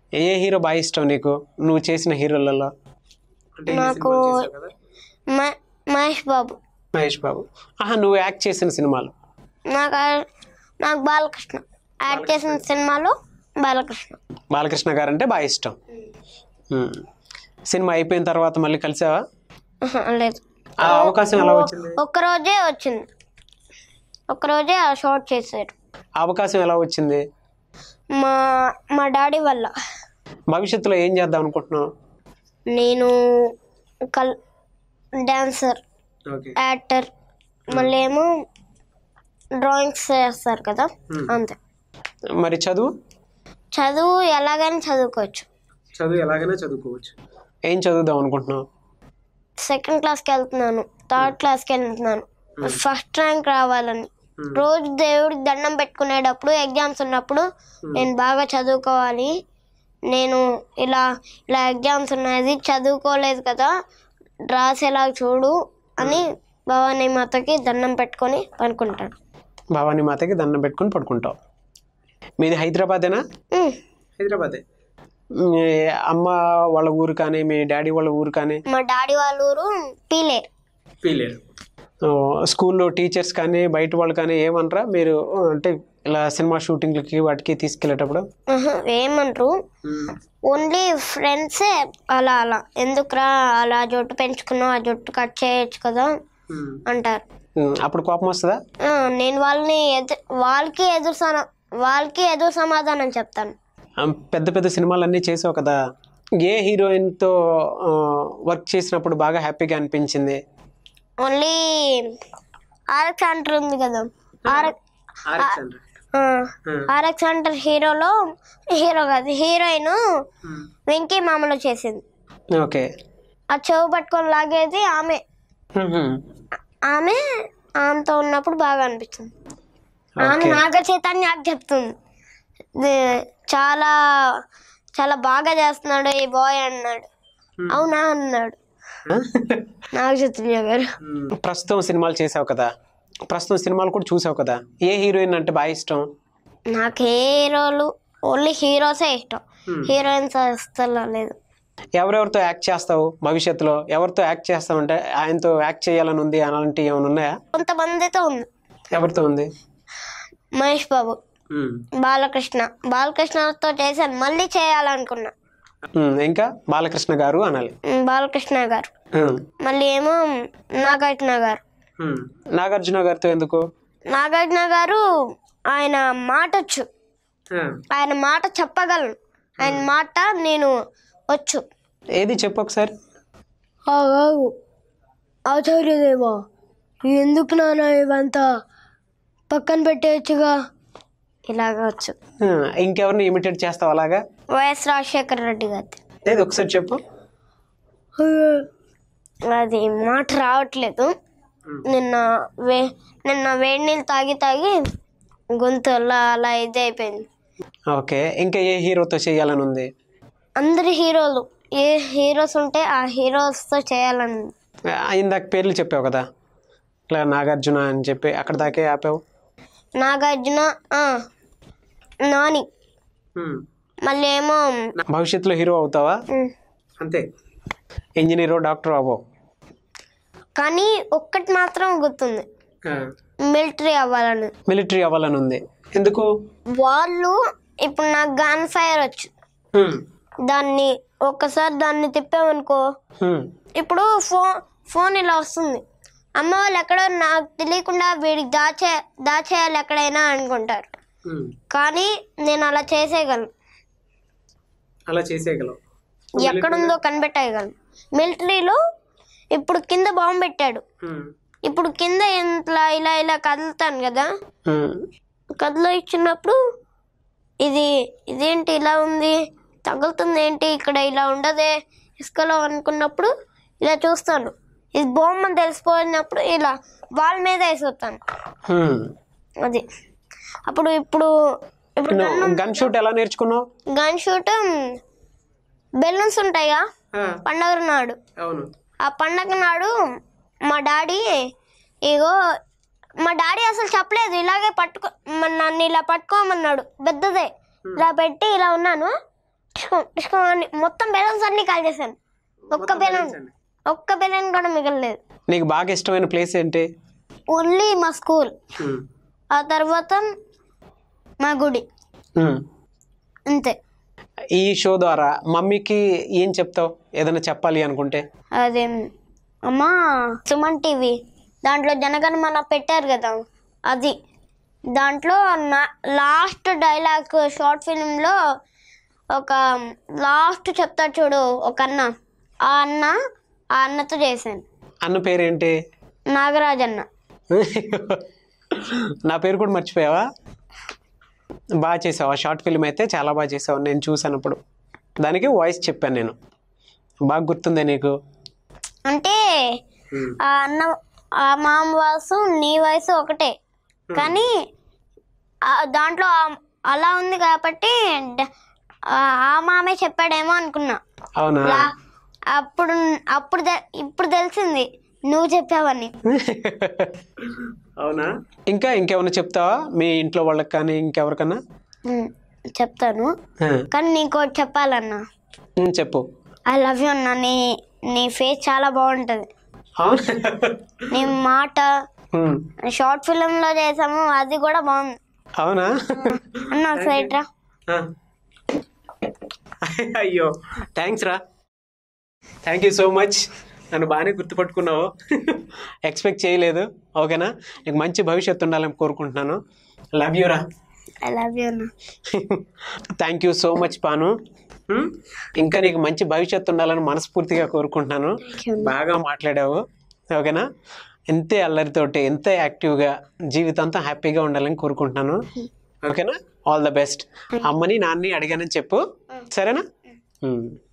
ఏ hero బాగా ఇష్టం నీకు నువ్వు చేసిన హీరోలలో నాకు మ- మహేష్ బాబు మహేష్ బాబు ఆహా నువ్వు యాక్ట్ చేసిన సినిమాలు నాకు ఆ- నాకు బాలకృష్ణ యాక్ట్ చేసిన సినిమాలో బాలకృష్ణ బాలకృష్ణ గారు అంటే బాగా ఇష్టం ఉమ్. సినిమా అయిపోయిన తర్వాత మళ్ళీ కలిసావా ఆహా, లేదు ఆ అవకాశం ఎలా వచ్చింది ఒక్కరోజే వచ్చింది ఒక్కరోజే ఆ షార్ట్ చేశారు ఆ అవకాశం ఎలా వచ్చింది మా మా డాడీ వల్ల భవిష్యత్తులో ఏం చేద్దాం అనుకుంటున్నావు నేను కల్ డాన్సర్ ఓకే యాక్టర్ మళ్ళీ ఏమో డ్రాయింగ్స్ చేస్తారు కదా అంతే మరి చదువు చదువు ఎలాగైనా చదువుకోవచ్చు చదువు ఎలాగైనా చదువుకోవచ్చు ఏం చదువుదాం అనుకుంటున్నావు సెకండ్ క్లాస్కి వెళ్తున్నాను థర్డ్ క్లాస్కి వెళ్తున్నాను ఫస్ట్ ర్యాంక్ రావాలని రోజు దేవుడికి దండం పెట్టుకునేటప్పుడు ఎగ్జామ్స్ ఉన్నప్పుడు నేను బాగా చదువుకోవాలి నేను ఇలా ఇలా ఎగ్జామ్స్ ఉన్నది చదువుకోలేదు కదా రాసేలా చూడు అని భవానీ మాతకి దండం పెట్టుకొని పనుకుంటాను భవానీ మాతకి దండం పెట్టుకొని పడుకుంటావు మీది హైదరాబాదేనా ఉమ్, హైదరాబాదే మీ అమ్మ వాళ్ళ ఊరు కానీ మీ డాడీ వాళ్ళ ఊరు కానీ మా డాడీ వాళ్ళ ఊరు పీలేరు ఫీలేరు స్కూల్లో టీచర్స్ కానీ బయట వాళ్ళు కానీ ఏమనరా మీరు ఆ, అంటే ఇలా సినిమా షూటింగ్లకి వాటికి తీసుకెళ్ళేటప్పుడు ఆహా, ఏమంటారు ఓన్లీ ఫ్రెండ్సే అలా అలా ఎందుకురా అలా జుట్టు పెంచుకున్నావు ఆ జుట్టు కట్ చేయొచ్చు కదా అంటారు ఉమ్, అప్పుడు కోపం వస్తుందా ఆ, నేను వాళ్ళని ఎదు వాళ్ళకి ఎదురు సమ వాళ్ళకి ఎదురు సమాధానం చెప్తాను ఆ, పెద్ద పెద్ద సినిమాలన్నీ చేసావు కదా ఏ హీరోయిన్తో వర్క్ చేసినప్పుడు బాగా హ్యాపీగా అనిపించింది ఓన్లీ ఆర్ఎక్స్ అంటర్ ఉంది కదా ఆర్ఎక్ ఆర్ఎక్స్ అంటర్ హీరోలో హీరో కాదు హీరోయిన్ వెంకీ మామలో చేసింది ఓకే ఆ చెవు పట్టుకొని లాగేది ఆమె ఆమె ఆమెతో ఉన్నప్పుడు బాగా అనిపించింది ఆమె నాగ చైతన్య నాకు చెప్తుంది ఇది చాలా చాలా బాగా చేస్తున్నాడు ఈ బాయ్ అన్నాడు అవునా అన్నాడు నాగ చైతన్య గారు ప్రస్తుతం సినిమాలు చేసావు కదా ప్రస్తుతం సినిమాలు కూడా చూసావు కదా ఏ హీరోయిన్ అంటే బాగా ఇష్టం నాకు ఏ హీరోలు ఓన్లీ హీరోసే ఇష్టం హీరోయిన్స్ అస్సలు లేదు ఎవరెవరితో యాక్ట్ చేస్తావు భవిష్యత్తులో ఎవరితో యాక్ట్ చేస్తావంటే ఆయనతో యాక్ట్ చేయాలని ఉంది అలాంటివి ఏమైనా ఉన్నాయా కొంతమందితో ఉంది ఎవరితో ఉంది మహేష్ బాబు బాలకృష్ణ బాలకృష్ణతో చేశాను మళ్ళీ చేయాలనుకున్నా ఉమ్, ఇంకా బాలకృష్ణ గారు అనాలి ఉమ్, బాలకృష్ణ గారు ఉమ్, మళ్ళీ ఏమో నాగార్జున గారు ఉమ్. నాగార్జున గారితో ఎందుకు నాగార్జున గారు ఆయన మాట వచ్చు ఆయన మాట చెప్పగలను ఆయన మాట నేను వచ్చు ఏది చెప్పు ఒకసారి ఆగు ఆచార్యదేవా ఎందుకు నాన్న ఇవంతా పక్కన పెట్టేయచ్చుగా ఇలాగ వచ్చు ఉమ్, ఇంకెవరిని ఇమిటేట్ చేస్తావు అలాగా వైఎస్ రాజశేఖర రెడ్డి గారి లేదు ఒకసారి చెప్పు అది మాట రావట్లేదు నిన్న వే నిన్న వేడి నీళ్ళు తాగి తాగి గొంతు అలా అలా ఇది అయిపోయింది ఓకే ఇంకా ఏ హీరోతో చేయాలని ఉంది అందరి హీరోలు ఏ హీరోస్ ఉంటే ఆ హీరోస్తో చేయాలని ఆ, ఇందాక పేర్లు చెప్పావు కదా ఇట్లా నాగార్జున అని చెప్పి అక్కడ దాకే ఆపావు నాగార్జున ఆ, నాని మళ్ళీ ఏమో భవిష్యత్తులో హీరో అవుతావా ఉమ్, అంతే ఇంజనీర్ డాక్టర్ అవ్వవు కానీ ఒక్కటి మాత్రం గుర్తుంది మిలిటరీ అవ్వాలని మిలిటరీ అవ్వాలని ఉంది ఎందుకు వాళ్ళు ఇప్పుడు నాకు గన్ ఫైర్ వచ్చు దాన్ని ఒక్కసారి దాన్ని తిప్పామనుకో హ్మ్. ఇప్పుడు ఫోన్ ఫోన్ ఇలా వస్తుంది అమ్మ వాళ్ళు ఎక్కడో నాకు తెలియకుండా వీడికి దాచే దాచేయాలి ఎక్కడైనా అనుకుంటారు హ్మ్. కానీ నేను అలా చేసేయగలను అలా చేసేయగలవు ఎక్కడుందో కనిపెట్టేయగలను మిలిటరీలో ఇప్పుడు కింద బాంబు పెట్టాడు హ్మ్. ఇప్పుడు కింద ఇట్లా ఇలా ఇలా కదులుతాను కదా హ్మ్. కథలో ఇచ్చినప్పుడు ఇది ఇదేంటి ఇలా ఉంది తగులుతుంది ఏంటి ఇక్కడ ఇలా ఉండదే ఇసుకలో అనుకున్నప్పుడు ఇలా చూస్తాను ఇది బొమ్మ అని తెలిసిపోయినప్పుడు ఇలా వాల్ మీద వేసేస్తాను హ్మ్. అది అప్పుడు ఇప్పుడు ఇప్పుడు నువ్వు గన్ షూట్ ఎలా నేర్చుకున్నావు గన్ షూట్ బెలూన్స్ ఉంటాయా పండగ నాడు అవును ఆ పండగ నాడు మా డాడీ ఇగో మా డాడీ అసలు చెప్పలేదు ఇలాగే పట్టుకో మ- నన్ను ఇలా పట్టుకోమన్నాడు పెద్దదే ఇలా పెట్టి ఇలా ఉన్నాను టిష్కో టిష్కో అని మొత్తం బెలూన్స్ అన్ని కాల్ చేశాను ఒక్క బెలూన్ ఒక్క బెలూన్ కూడా మిగలలేదు నీకు బాగా ఇష్టమైన ప్లేస్ ఏంటి ఓన్లీ మా స్కూల్ ఆ తర్వాత మా గుడి ఉమ్. అంతే ఈ షో ద్వారా మమ్మీకి ఏం చెప్తావు ఏదైనా చెప్పాలి అనుకుంటే అదే అమ్మా సుమన్ టీవీ దాంట్లో జనగణమన పెట్టారు కదా అది దాంట్లో నా లాస్ట్ డైలాగ్ షార్ట్ ఫిల్మ్లో ఒక లాస్ట్ చెప్తాడు చూడు ఒక అన్న ఆ అన్న ఆ అన్నతో చేశాను అన్న పేరేంటి నాగరాజ్ అన్న నా పేరు కూడా మర్చిపోయావా బాగా చేసావు ఆ షార్ట్ ఫిల్మ్ అయితే చాలా బాగా చేసావు నేను చూసాను అప్పుడు దానికి వాయిస్ చెప్పాను నేను బాగా గుర్తుందే నీకు అంటే ఆ అన్న ఆ మామ వయసు నీ వయసు ఒకటే కానీ ఆ దాంట్లో ఆ- అలా ఉంది కాబట్టి డ- ఆ ఆ మామే చెప్పాడేమో అనుకున్నా అవునా లా- అప్పుడు అప్పుడు తె- ఇప్పుడు తెలిసింది నువ్వు చెప్పావని అవునా ఇంకా ఇంకేమైనా చెప్తావా మీ ఇంట్లో వాళ్ళకి కానీ ఇంకెవరికన్నా ఉమ్, చెప్తాను ఆ, కానీ నీకు ఒకటి చెప్పాలన్నా ఉమ్, చెప్పు ఐ లవ్ యూ అన్న నీ నీ ఫేస్ చాలా బాగుంటుంది అవునా నీ మాట ఉమ్, షార్ట్ ఫిలింలో చేసాము అది కూడా బాగుంది అవునా అన్న సైడ్ రా ఆ. అయ్యో థ్యాంక్స్ రా థ్యాంక్ యూ సో మచ్ నన్ను బాగానే గుర్తుపట్టుకున్నావు ఎక్స్పెక్ట్ చేయలేదు ఓకేనా నీకు మంచి భవిష్యత్తు ఉండాలని కోరుకుంటున్నాను లవ్ యూ రా ఐ లవ్ యూ అన్న థ్యాంక్ యూ సో మచ్ పాను హ్మ్? ఇంకా నీకు మంచి భవిష్యత్తు ఉండాలని మనస్ఫూర్తిగా కోరుకుంటున్నాను you. బాగా మాట్లాడావు ఓకేనా ఎంతే అల్లరితోటి ఎంతే యాక్టివ్గా జీవితాంతం హ్యాపీగా ఉండాలని కోరుకుంటున్నాను ఓకేనా ఆల్ ద బెస్ట్ అమ్మని నాన్ని అడిగానని చెప్పు సరేనా హ్మ్.